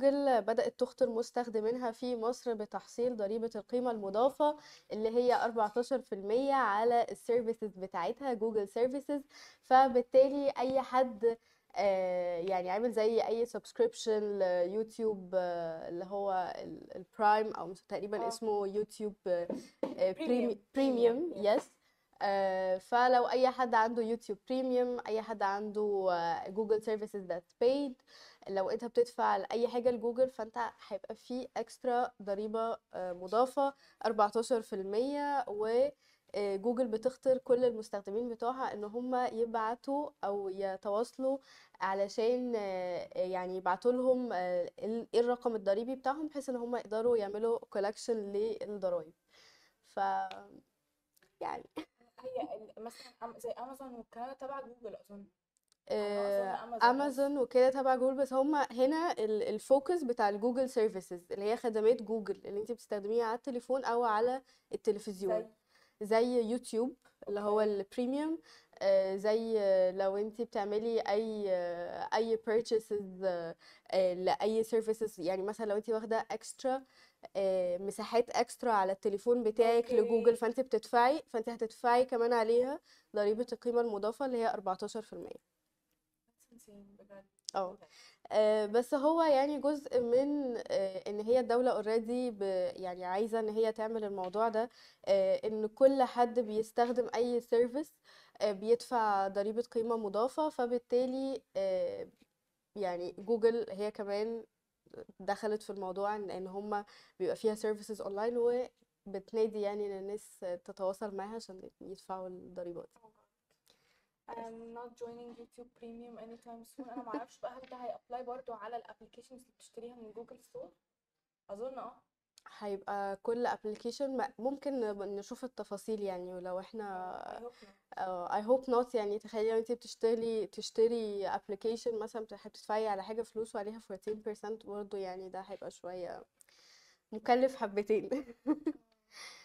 جوجل بدأت تخطر مستخدمينها في مصر بتحصيل ضريبة القيمة المضافة اللي هي 14% على السيرفيسز بتاعتها جوجل سيرفيسز فبالتالي أي حد آه، يعني عامل زي أي سبسكريبشن ليوتيوب آه، اللي هو البرايم أو تقريبا اه اسمه يوتيوب بريميوم بريميوم بريميوم يس فلو اي حد عنده يوتيوب بريميوم اي حد عنده جوجل سيرفيسز ذات بيد لو انت بتدفع لاي حاجه لجوجل فانت هيبقى في اكسترا ضريبه آه، مضافه 14% و آه، جوجل بتخطر كل المستخدمين بتوعها ان هم يبعتوا او يتواصلوا علشان آه، يعني يبعتوا لهم آه، ال- ايه الرقم الضريبي بتاعهم بحيث ان هم يقدروا يعملوا كولكشن للضرايب ف يعني هي ال- مثلا أم- زي امازون والكلام ده تبع جوجل اظن على ما اظن آه، امازون بس امازون وكده تبع جوجل بس هما هنا ال- الفوكس بتاع الجوجل سيرفيسز اللي هي خدمات جوجل اللي انت بتستخدميها على التليفون او على التلفزيون زي زي يوتيوب اللي هو اوكي البريميوم آه، زي آه، لو انت بتعملي اي آه، اي purchases آه، آه، لاي services يعني مثلا لو انت واخده اكسترا مساحات اكسترا على التليفون بتاعك لجوجل اوكي فانت بتدفعي فانت هتدفعي كمان عليها ضريبة القيمة المضافة اللي هي 14% That's insane بجد اه اوكي آه، بس هو يعني جزء من آه، ان هي الدولة اوريدي يعني عايزة ان هي تعمل الموضوع ده آه، ان كل حد بيستخدم اي سيرفيس بيدفع ضريبة قيمة مضافة فبالتالي آه، يعني جوجل هي كمان دخلت في الموضوع ان ان هما بيبقى فيها سيرفيسز اونلاين وبتنادي يعني ان الناس تتواصل معاها عشان يدفعوا الضريبات Oh God. I'm not joining YouTube Premium anytime soon انا معرفش بقى هل ده هيابلاي برضو على الابلكيشنز اللي بتشتريها من جوجل ستور اظن اه هيبقى كل ابلكيشن ممكن نب- نشوف التفاصيل يعني ولو I احنا hope not آه، I hope not يعني تخيلي لو انت بتشتري تشتري application مثلا بتح- بتدفعي على حاجة فلوس وعليها 14% برضه يعني ده هيبقى شوية مكلف حبتين